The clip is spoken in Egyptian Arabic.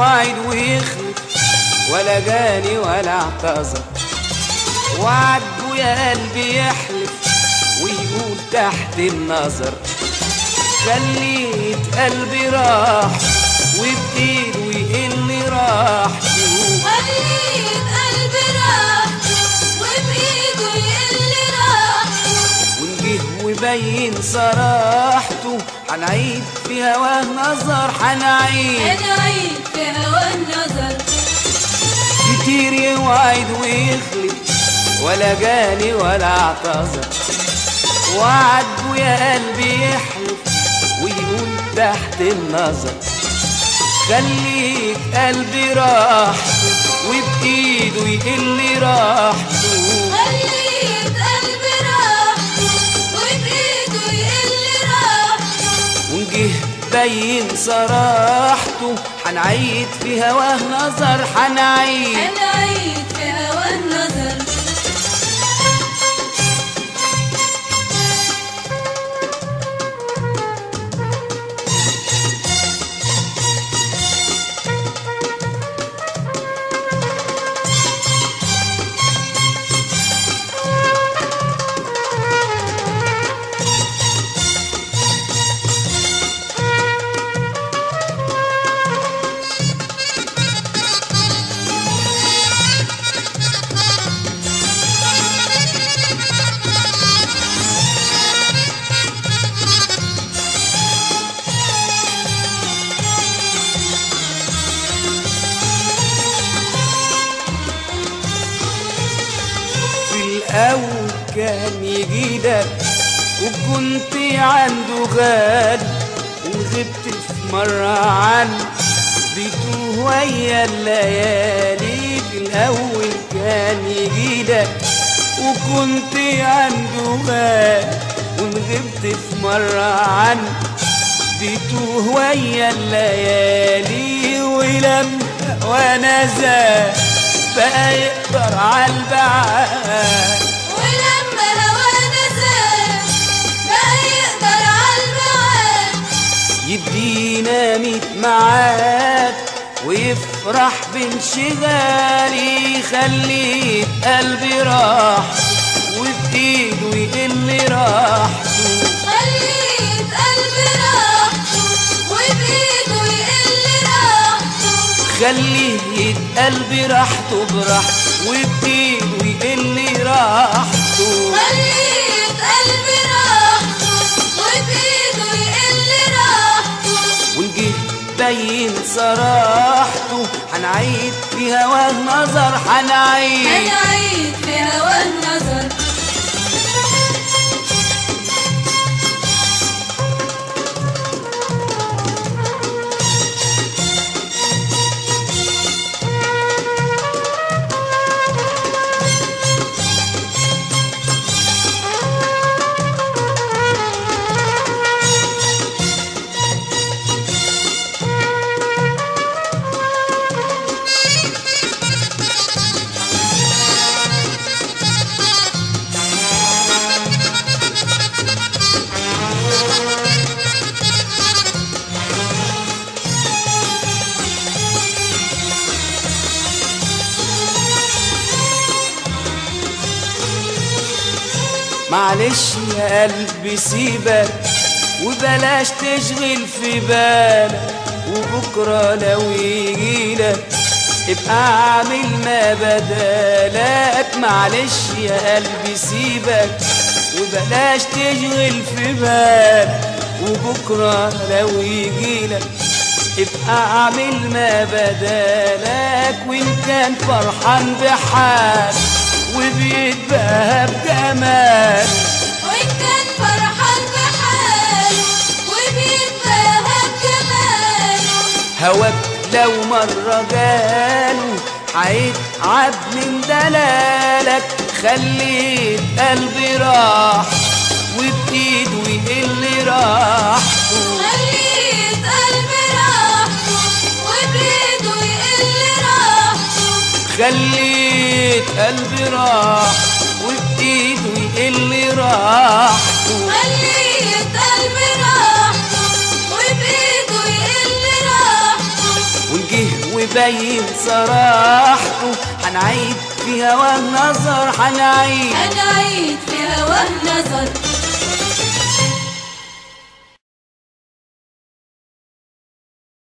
يوعد ويخلف ولا جاني ولا اعتذر وعجبه يا قلبي يحلف ويقول تحت النظر خليت قلبي راح وبإيده يقل راحته خليت قلبي راحته وبإيده يقل راحته ونجه وبين صراحته هنعيد في هواه نظر هنعيد أنا عيد في هوا النظر كتير يوعد ويخلف ولا جاني ولا اعتذر وعجبه يا قلبي يحلف ويقول تحت النظر خليك قلبي راحته وبإيده يقل راحته خليت قلبي راحته وبإيده يقل راحته ونجه بين صراحته هنعيد في هواه نظر هنعيد أنا عيد في هوا النظر في الأول كان يجيلك وكنت عنده غالي وغبت في مرة عنه بيتوه ويا الليالي في الأول كان يجيلك وكنت عنده غالي وغبت في مرة عنه بيتوه ويا الليالي ولما وانا زاد بقى يقدر عالبعاد ولما هوانا زاد بقى يقدر عالبعاد يدينا ميت معاد ويفرح بانشغالي يخلي قلبي راح وبإيده يقل راحته خليت قلبي راحته وبإيده يقل راحته خليه يتقلبي راحته براحته وبإيده يقل راحته خليت قلبي راحته وبإيده يقل راحته ونجه بين صراحته هنعيد في هواه نظر هنعيد أنا عيد في هوا النظر معلش يا قلبي سيبك وبلاش تشغل في بالك وبكرة لو يجيلك ابقى اعمل ما بدالك معلش يا قلبي سيبك وبلاش تشغل في بالك وبكرة لو يجيلك ابقى اعمل ما بدالك وان كان فرحان بحال وبيتباهى بجمال وإن كان فرحان بحاله وبيتباهى بجماله هواك لو مرة جاله هيتعب من دلالك خليت قلبي راح وبإيده يقل راحته خليت قلبي راحته وبإيده يقل راحته خليت قلبي راح وبإيده يقل راحته خليت قلبي راحته وبإيده يقل راحته ونجه وبين صراحته هنعيد في هوا النظر هنعيد هنعيد في هواه نظر